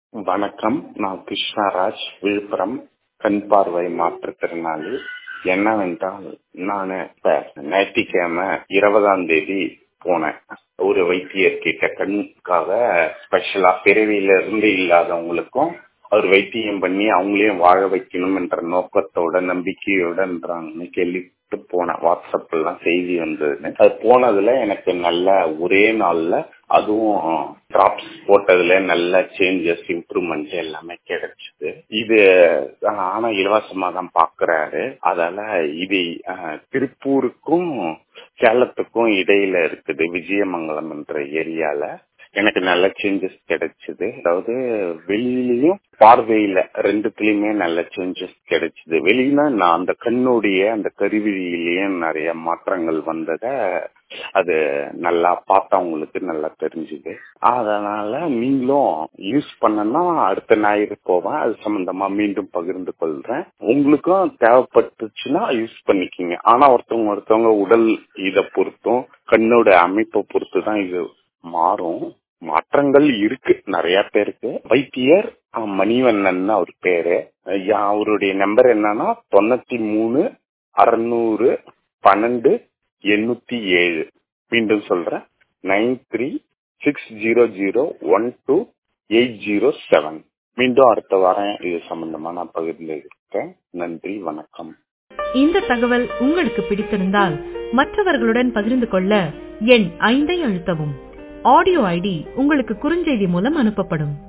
வணக்கம் நான் கிருஷ்ணராஜ் விழுப்புரம் கண் பார்வை மாற்றுத்திறனாளி என்னவென்றால் நான் இப்ப ஞாயிற்றுக்கிழமை இருபதாம் தேதி போனேன் ஒரு வைத்தியர்கிட்ட கண்ணுக்காக ஸ்பெஷலா பிறவியில இருந்து இல்லாதவங்களுக்கும் அவர் வைத்தியம் பண்ணி அவங்களையும் வாழ வைக்கணும் என்ற நோக்கத்தோட நம்பிக்கையோடன்றாங்கன்னு கேள்விப்பட்டு போனேன் வாட்ஸ்அப் எல்லாம் செய்தி வந்ததுன்னு அது போனதுல எனக்கு நல்ல ஒரே நாள்ல அதுவும் டிராப்ஸ் போட்டதுல நல்ல சேஞ்சஸ் இம்ப்ரூவ்மெண்ட் எல்லாமே கிடைச்சது இது ஆனா இலவசமா தான் பாக்குறாரு அதால இது திருப்பூருக்கும் சேலத்துக்கும் இடையில இருக்குது விஜயமங்கலம் என்ற ஏரியால எனக்கு நல்ல சேஞ்சஸ் கிடைச்சது அதாவது வெளியிலயும் பார்வையில ரெண்டுத்துலயுமே நல்ல சேஞ்சஸ் கிடைச்சது வெளியில நான் அந்த கண்ணுடைய அந்த கருவியிலேயும் நிறைய மாற்றங்கள் வந்தத அது நல்லா பார்த்தவங்களுக்கு நல்லா தெரிஞ்சுது அதனால நீங்களும் யூஸ் பண்ணனா அடுத்த ஞாயிறு போவேன் அது சம்பந்தமா மீண்டும் பகிர்ந்து கொள்றேன் உங்களுக்கும் தேவைப்பட்டுச்சுன்னா யூஸ் பண்ணிக்கிங்க ஆனா ஒருத்தவங்க ஒருத்தவங்க உடல் இதை பொறுத்தும் கண்ணோட அமைப்பை பொறுத்து தான் இது மாறும் மாற்றங்கள் இருக்கு நிறைய பேருக்கு வைத்தியர் மணிவண்ணன் அவர் பேரு அவருடைய நம்பர் என்னன்னா தொண்ணூத்தி மூணு அறுநூறு பன்னெண்டு எண்ணூத்தி ஏழு மீண்டும் சொல்றேன் nine three six zero zero one two eight zero seven மீண்டும் அடுத்த வாரம் இது சம்பந்தமா நான் பகிர்ந்து இருக்கேன் நன்றி வணக்கம் இந்த தகவல் உங்களுக்கு பிடித்திருந்தால் மற்றவர்களுடன் பகிர்ந்து கொள்ள எண் ஐந்தை அழுத்தவும் ஆடியோ ஐடி உங்களுக்கு குறுஞ்செய்தி மூலம் அனுப்பப்படும்